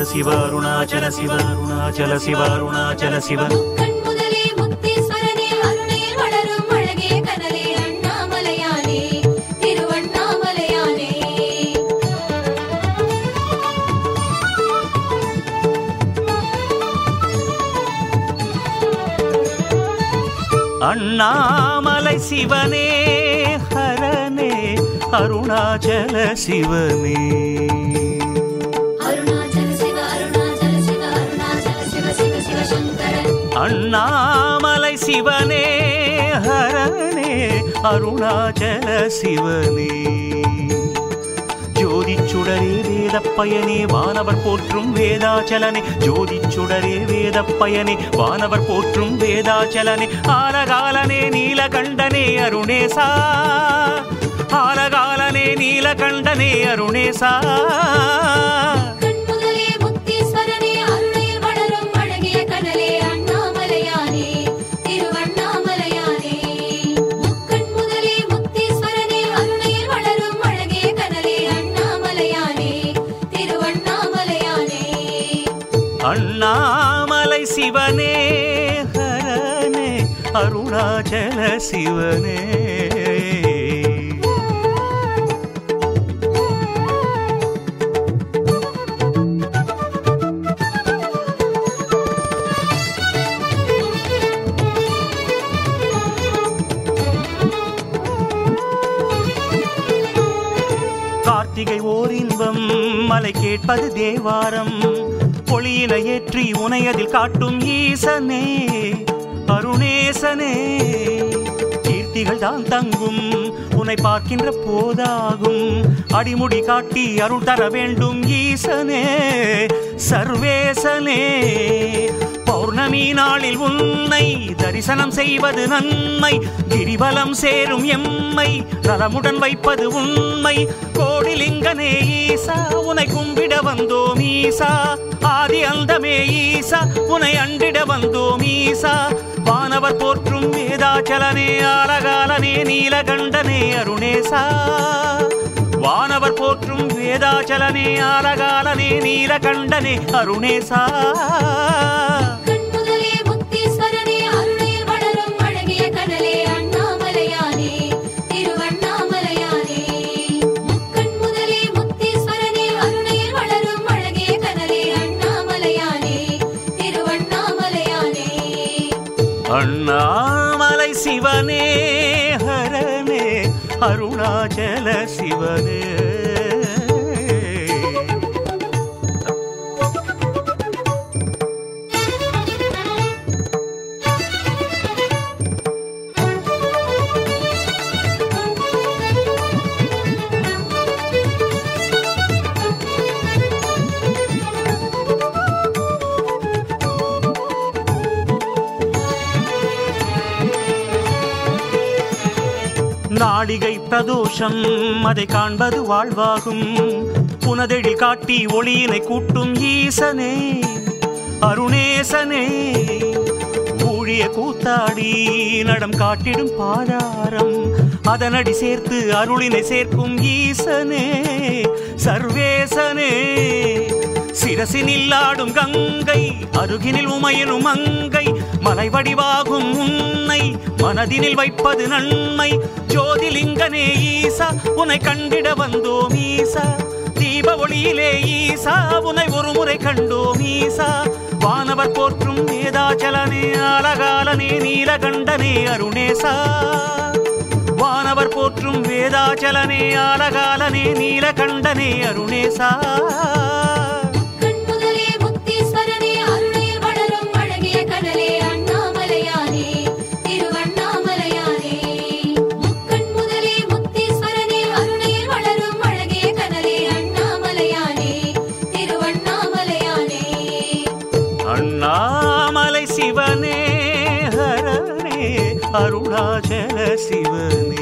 சிவ அருணாச்சல சிவ அருணாச்சல சிவ அருணாச்சல சிவ கண்முதலே முக்தீஸ்வரனே அருளே வளரும் அழகே கனலே அண்ணாமலையானே திருவண்ணாமலையானே அண்ணாமலை சிவனே ஹரனே அருணாச்சல சிவனே அருணாச்சல சிவ அருணாச்சல சிவ அருணாச்சல சிவ சிவ சிவ சங்கரன் அண்ணாமலை சிவனே ஹரனே அருணாச்சல சிவனே ஜோதி சுடரே வேதப்பயனே வானவர் போற்றும் வேதாச்சலனே ஜோதி சுடரே வேதப்பயனே வானவர் போற்றும் வேதாச்சலனே ஆலகாலனே நீலகண்டனே அருணேசா ஆலகாலனே நீலகண்டனே அருணேசா கண்முதலே முக்தீஸ்வரனே அருளே வளரும் அழகிய கனலே அண்ணாமலையானே திருவண்ணாமலையானே முக்கண் முதலே முக்தீஸ்வரனே அருளே வளரும் அழகிய கனலே அண்ணாமலையானே திருவண்ணாமலையானே அண்ணாமலை சிவனே ஹரனே அருணாச்சல சிவனே கார்த்திகை ஓர் இன்பம் மலை கேட்பது தேவாரம் ஒளியினை ஏற்றி உனையதில் காட்டும் ஈசனே அருணேசனே கீர்த்திகள் தான் தங்கும் உன்னை பார்க்கின்ற போதாகும் அடிமுடி காட்டி அருள் தர வேண்டும் ஈசனே சர்வேசனே பௌர்ணமி நாளில் உன்னை தரிசனம் செய்வது நன்மை கிரிவலம் சேரும் எம்மை நலமுடன் வைப்பது உண்மை கோடிலிங்கனே ஈசா உனை கும்பிட வந்தோம் ஈசா ஆதி அந்தமே ஈசா உனை அண்டிட வந்தோம் ஈசா வானவர் போற்றும் வேதாச்சலனே ஆலகாலனே நீலகண்டனே அருணேசா வானவர் போற்றும் வேதாச்சலனே ஆலகாலனே நீலகண்டனே அருணேசா கண்முதலே முக்தீஸ்வரனே அருளே வளரும் அழகிய கனலே அண்ணாமலையானே திருவண்ணாமலையானே முக்கண் முதலே முக்தீஸ்வரனே அருளே வளரும் அழகிய கனலே அண்ணாமலையானே திருவண்ணாமலையானே அண்ணாமலை சிவனே ஹரனே அருணாச்சல சிவனே நாடிகை பிரதோஷம் அதை காண்பது வாழ்வாகும் புனதெழில் காட்டி ஒளியினை கூட்டும் ஈசனே அருணேசனே ஊழிய கூத்தாடி நடம் காட்டிடும் பாதாரம் அதனடி சேர்த்து அருளினை சேர்க்கும் ஈசனே சர்வேசனே சிரசினில் ஆடும் கங்கை அருகினில் உமையனும் மங்கை மலை வடிவாகும் உன்னை மனதினில் வைப்பது நன்மை ஜோதிலிங்கனே ஈசா உன்னை கண்டிட வந்தோம் ஈசா தீப ஒளியிலே ஈசா உன்னை ஒரு முறை கண்டோம் ஈசா வானவர் போற்றும் வேதாச்சலனே அலகாலனே நீலகண்டனே அருணேசா வானவர் போற்றும் வேதாச்சலனே ஆலகாலனே நீலகண்டனே அருணேசா கண்முதலே முக்தீஸ்வரனே அருளே வளரும் அழகிய கனலே அண்ணாமலையானே திருவண்ணாமலையானே முக்கண் முதலே முக்தீஸ்வரனே அருளே வளரும் அழகிய கனலே அண்ணாமலையானே திருவண்ணாமலையானே அண்ணாமலை சிவனே ஹரனே அருணாச்சல சிவனே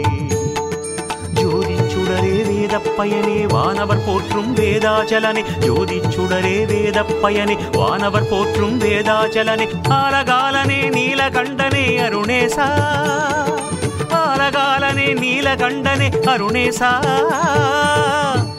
ஜோதி சுடரே வேதப்பயனே வானவர் போற்றும் வேதாச்சலனே ஜோதி சுடரே வேதப்பயனே வானவர் போற்றும் வேதாச்சலனே ஆலகாலனே நீலகண்டனே அருணேசா ஆலகாலனே நீலகண்டனே அருணேசா